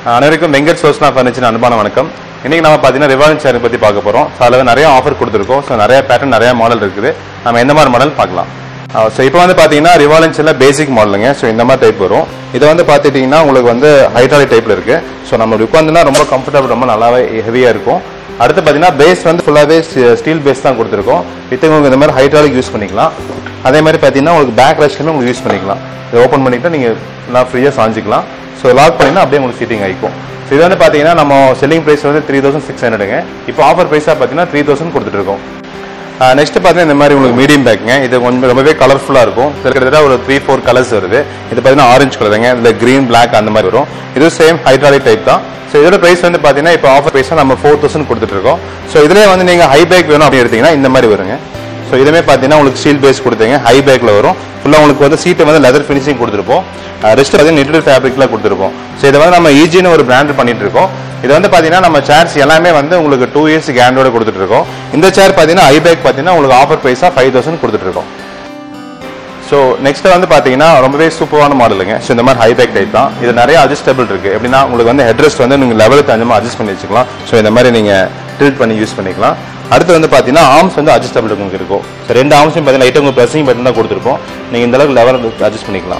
அனைவருக்கும் வெங்கட் சோஸ்னா ஃபர்னிச்சர் அன்பான வணக்கம் இன்னைக்கு நம்ம பார்த்தீங்கன்னா ரிவால்விங் சேர் பற்றி பார்க்க போகிறோம் ஸோ அதில் நிறைய ஆஃபர் கொடுத்துருக்கோம் ஸோ நிறைய பேட்டர்ன் நிறைய மாடல் இருக்குது நம்ம எந்த மாதிரி மாடல் பார்க்கலாம் ஸோ இப்போ வந்து பார்த்தீங்கன்னா ரிவால்விங் சேரில் பேசிக் மாடலுங்க ஸோ இந்த மாதிரி டைப் வரும் இது வந்து பார்த்துட்டிங்கன்னா உங்களுக்கு வந்து ஹைட்ராலிக் டைப்பில் இருக்குது ஸோ நம்ம உட்காந்துனா ரொம்ப கம்ஃபர்டபுள் ரொம்ப நல்லாவே ஹெவியாக இருக்கும் அடுத்து பார்த்தீங்கன்னா பேஸ் வந்து ஃபுல்லாகவே ஸ்டீல் பேஸ் தான் கொடுத்துருக்கோம் வித் உங்களுக்கு இந்த மாதிரி ஹைட்ராலிக் யூஸ் பண்ணிக்கலாம் அதே மாதிரி பார்த்தீங்கன்னா உங்களுக்கு பேக் ரெஸ்ட்டுமே உங்களுக்கு யூஸ் பண்ணிக்கலாம் இதை ஓப்பன் பண்ணிட்டு நீங்கள் நான் ஃப்ரீயாக சாஞ்சிக்கலாம் ஸோ லாக் பண்ணினா அப்படியே உங்களுக்கு சீட்டிங் ஆகிக்கும் ஸோ இது வந்து பார்த்தீங்கன்னா நம்ம செல்லிங் ப்ரைஸ் வந்து த்ரீ தௌசண்ட் சிக்ஸ் ஹண்ட்ரடுங்க இப்போ ஆஃபர் ப்ரைஸாக பார்த்தீங்கன்னா த்ரீ தௌசண்ட் கொடுத்துட்ருக்கோம் நெக்ஸ்ட் பார்த்தீங்கன்னா இந்த மாதிரி உங்களுக்கு மீடியம் பேக்குங்க இது கொஞ்சம் ரொம்பவே கலர்ஃபுல்லாக இருக்கும் இதில் கிட்டத்தட்ட ஒரு த்ரீ ஃபோர் கலர்ஸ் வருது இது பார்த்தீங்கன்னா ஆரஞ்சு கலருங்க இதில் க்ரீன் பிளாக் அந்த மாதிரி வரும் இது சேம் ஹைட்ராலிக் டைப் தான் ஸோ இதோட ப்ரைஸ் வந்து பார்த்தீங்கன்னா இப்போ ஆஃபர் ப்ரைஸாக நம்ம ஃபோர் தௌசண்ட் கொடுத்துட்ருக்கோம் ஸோ இதிலே வந்து நீங்கள் ஹை பேக் வேணும் அப்படின்னு எடுத்தீங்கன்னா இந்த மாதிரி வருங்க ஸோ இதுவுமே பார்த்தீங்கன்னா உங்களுக்கு ஸ்டீல் பேஸ் கொடுத்தீங்க ஹை பேக்கில் வரும் ஃபுல்லாக உங்களுக்கு வந்து சீட்டை வந்து லெதர் ஃபினிஷிங் கொடுத்துருப்போம் ரெஸ்ட் பார்த்தீங்கன்னா நெட்டட் ஃபேப்ரிக்கில் கொடுத்துருப்போம் ஸோ இதை வந்து நம்ம ஈஜின்னு ஒரு பிராண்ட் பண்ணிட்டு இருக்கோம் இது வந்து பார்த்தீங்கன்னா நம்ம சேர்ஸ் எல்லாமே வந்து உங்களுக்கு டூ இயர்ஸ் கேரண்டோட கொடுத்துட்டு இருக்கோம் இந்த சேர் பார்த்தீங்கன்னா ஐ பேக் பார்த்தீங்கன்னா உங்களுக்கு ஆஃபர் ப்ரைஸாக ஃபைவ் தௌசண்ட் கொடுத்துட்டு இருக்கோம் ஸோ நெக்ஸ்ட் வந்து பார்த்தீங்கன்னா ரொம்பவே சூப்பரான மாடலுங்க ஸோ இந்த மாதிரி ஹை பேக் டைப் தான் இது நிறைய அட்ஜஸ்டபிள் இருக்கு எப்படின்னா உங்களுக்கு வந்து ஹெட்ரெஸ்ட் வந்து நீங்கள் லெவலுக்கு தகுந்த மாதிரி அட்ஜஸ்ட் பண்ணி வச்சுக்கலாம் ஸோ இந்த மாதிரி நீங்கள் டில்ட் பண்ணி யூஸ் பண்ணிக்கலாம் அடுத்து வந்து பார்த்தீங்கன்னா ஆர்ம்ஸ் வந்து அட்ஜஸ்டபிள் உங்களுக்கு இருக்கும் ஸோ ரெண்டு ஆர்ம்ஸும் பார்த்தீங்கன்னா லைட்டாக உங்களுக்கு ப்ரெஸிங் பட்டன் தான் கொடுத்துருப்போம் நீங்கள் இந்த அளவுக்கு லெவல் அட்ஜஸ்ட் பண்ணிக்கலாம்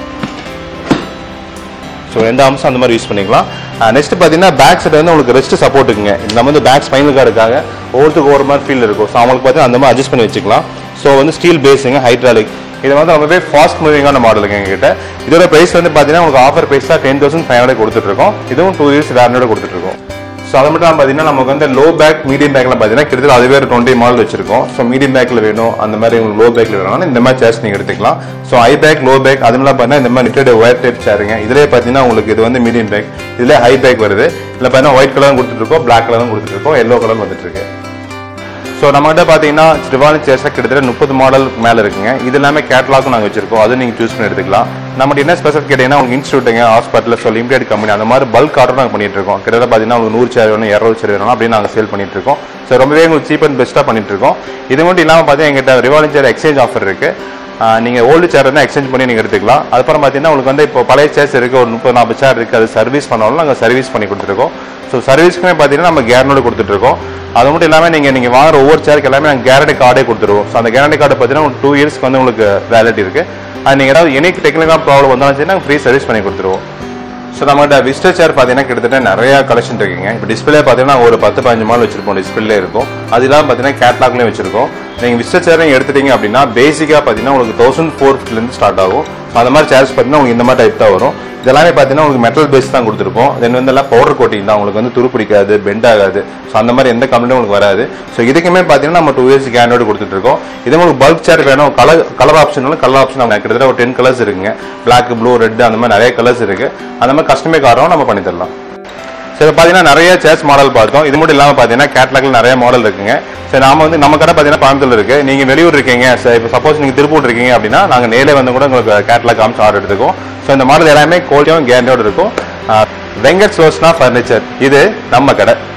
ஸோ ரெண்டு ஆர்ம்ஸும் அந்த மாதிரி யூஸ் பண்ணிக்கலாம் நெக்ஸ்ட் பார்த்தீங்கன்னா பேக் சைடு வந்து உங்களுக்கு ரெஸ்ட் சப்போர்ட் இருக்குங்க நம்ம வந்து பேக் ஸ்பைனல் கார்டுக்காக ஒவ்வொருத்துக்கு ஒரு மாதிரி ஃபீல் இருக்கும் ஸோ அவங்களுக்கு பார்த்தீங்கன்னா அந்த மாதிரி அட்ஜஸ்ட் பண்ணி வச்சுக்கலாம் ஸோ வந்து ஸ்டீல் பேஸுங்க ஹைட்ராலிக் இது வந்து ரொம்பவே ஃபாஸ்ட் மூவிங்கான மாடலுங்க எங்ககிட்ட இதோட பிரைஸ் வந்து பார்த்தீங்கன்னா உங்களுக்கு ஆஃபர் பிரைஸ் தான் டென் தௌசண்ட் ஃபைவ் ஹண்ட்ரட் கொடுத்துட்ருக்கோம் இதுவும் டூ இயர்ஸ் வேரண்டோட கொடுத்துட்ருக்கோம் ஸோ அது மட்டும் இல்லாமல் பார்த்தீங்கன்னா நமக்கு வந்து லோ பேக் மீடியம் பேக்கில் பார்த்தீங்கன்னா கிட்டத்தட்ட அதுவே ஒரு டுவெண்ட்டி மாடல் வச்சிருக்கோம் ஸோ மீடியம் பேக்கில் வேணும் அந்த மாதிரி உங்களுக்கு லோ பேக்கில் வேணும்னா இந்த மாதிரி சேர்ஸ் நீங்கள் எடுத்துக்கலாம் so high back low back அதுமெல்லாம் பார்த்தீங்கன்னா இந்த மாதிரி நிட்டட் ஒயிட் டைப் சேருங்க இதுலேயே பார்த்தீங்கன்னா உங்களுக்கு இது வந்து மீடியம் பேக் இதுலேயே ஹை பேக் வருது இதில் பார்த்தீங்கன்னா ஒயிட் கலரும் கொடுத்துருக்கோம் பிளாக் கலரும் கொடுத்துருக்கோம் எல்லோ கலரும் வந்துட்டு இருக்கு ஸோ நம்மகிட்ட பார்த்தீங்கன்னா ட்ரிவாலி சேர்ஸாக கிட்டத்தட்ட முப்பது மாடல் மேலே இருக்குங்க இது எல்லாமே கேட்லாக்கும் நாங்கள் வச்சிருக்கோம் அது நீங்கள் சூஸ் பண்ணி எடுத்துக்கலாம் நம்மகிட்ட என்ன ஸ்பெஷல் கேட்டீங்கன்னா உங்களுக்கு இன்ஸ்டியூட்டுங்க ஹாஸ்பிட்டல் ஸோ லிமிடெட் கம்பெனி அந்த மாதிரி பல்க் ஆர்டர் நாங்கள் பண்ணிட்டு இருக்கோம் கிட்டத்தட்ட பார்த்தீங்கன்னா உங்களுக்கு நூறு சேர் வேணும் இரநூறு சேர் வேணும் அப்படின்னு நாங்கள் சேல் பண்ணிட்டு இருக்கோம் ஸோ ரொம்பவே உங்களுக்கு சீப் அண்ட் பெஸ்ட்டாக பண்ணிட்டு இருக்கோம் இது மட்டும் இல்லாமல் பார்த்தீங்கன்னா எங்கிட்ட ரிவாலிங் சேர் எக்ஸ்சேஞ்ச் ஆஃபர் இருக்கு ஆஹ் நீங்க ஓல்டு சேர் இருந்தால் எக்ஸ்சேஞ்ச் பண்ணி நீங்க எடுத்துக்கலாம் அதுக்கப்புறம் பார்த்தீங்கன்னா உங்களுக்கு வந்து இப்போ பழைய சேர்ஸ் இருக்கு ஒரு முப்பது நாற்பது சேர் இருக்கு அது சர்வீஸ் பண்ணாலும் நாங்கள் சர்வீஸ் பண்ணி கொடுத்துருக்கோம் ஸோ சர்வீஸ்க்குமே பார்த்தீங்கன்னா நம்ம கேரண்டோட கொடுத்துட்ருக்கோம் அது மட்டும் இல்லாமல் நீங்கள் நீங்கள் வாங்குற ஒவ்வொரு சேருக்கு எல்லாமே நாங்கள் கேரண்டி கார்டே கொடுத்துருவோம் ஸோ அந்த கேரண்டி கார்டு பார்த்தீங்கன்னா ஒரு டூ இயர்ஸ்க்கு வந்து உங்களுக்கு வேலிட்டி இருக்கு அது நீங்கள் ஏதாவது எனி டெக்னிக்கல் ப்ராப்ளம் வந்தாலும் சரி நாங்கள் ஃப்ரீ சர்வீஸ் பண்ணி கொடுத்துருவோம் ஸோ நம்மகிட்ட விஸ்டர் சேர் பார்த்தீங்கன்னா கிட்டத்தட்ட நிறைய கலெக்ஷன் இருக்குங்க இப்போ டிஸ்பிளே பார்த்தீங்கன்னா ஒரு பத்து பதினஞ்சு மாடல் வச்சிருப்போம் டிஸ்பிளே இருக்கும் அது இல்லாமல் பார்த்தீங்கன்னா கேட்லாக்லேயும் வச்சிருக்கோம் நீங்கள் விஸ்டர் சேர் நீங்கள் எடுத்துட்டீங்க அப்படின்னா பேசிக்காக பார்த்தீங்கன்னா உங்களுக்கு தௌசண்ட் ஃபோர் ஃபிஃப்டிலேருந்து ஸ்டார்ட் ஆகும் ஸோ அந்த மாதிரி சேர்ஸ் பார்த்தீங்கன்னா உங்களுக்கு இந்த மாதிரி டைப் தான் வரும் இதெல்லாமே பார்த்தீங்கன்னா உங்களுக்கு மெட்டல் பேஸ் தான் கொடுத்துருப்போம் தென் வந்து எல்லாம் பவுடர் கோட்டிங் தான் உங்களுக்கு வந்து துரு பிடிக்காது பெண்ட் ஆகாது ஸோ அந்த மாதிரி எந்த கம்ப்ளைண்டும் உங்களுக்கு வராது ஸோ இதுக்குமே பார்த்தீங்கன்னா நம்ம டூ இயர்ஸ் கேண்டோடு கொடுத்துட்டு இருக்கோம் இது உங்களுக்கு பல்க் சேர் வேணும் colour colour option colour option நம்ம கிட்டத்தட்ட ஒரு டென் கலர்ஸ் இருக்குங்க பிளாக் ப்ளூ ரெட் அந்த மாதிரி நிறைய கலர்ஸ் இருக்கு அந்த மாதிரி கஸ்டமே காரம் நம்ம பண்ணி தரலாம் சரி பார்த்தீங்கன்னா நிறைய சேர்ஸ் மாடல் பார்த்தோம் இது மட்டும் இல்லாமல் பார்த்தீங்கன்னா கேட்லாக்ல நிறைய மாடல் இருக்குங்க சரி நாம வந்து நம்ம கடை பார்த்தீங்கன்னா கோயம்புத்தூர் இருக்கு நீங்க வெளியூர் இருக்கீங்க சரி இப்போ சப்போஸ் நீங்க திருப்பூர் இருக்கீங்க அப்படின்னா நாங்கள் நேரே வந்து கூட உங்களுக்கு கேட்லாக் காமிச்சு ஆர்டர் எடுத்துக்கோம் ஸோ இந்த மாடல் எல்லாமே குவாலிட்டியும் கேரண்டியோட இருக்கும் ஆஹ் வெங்கட் சோஸ்னா ஃபர்னிச்சர் இது நம்ம கடை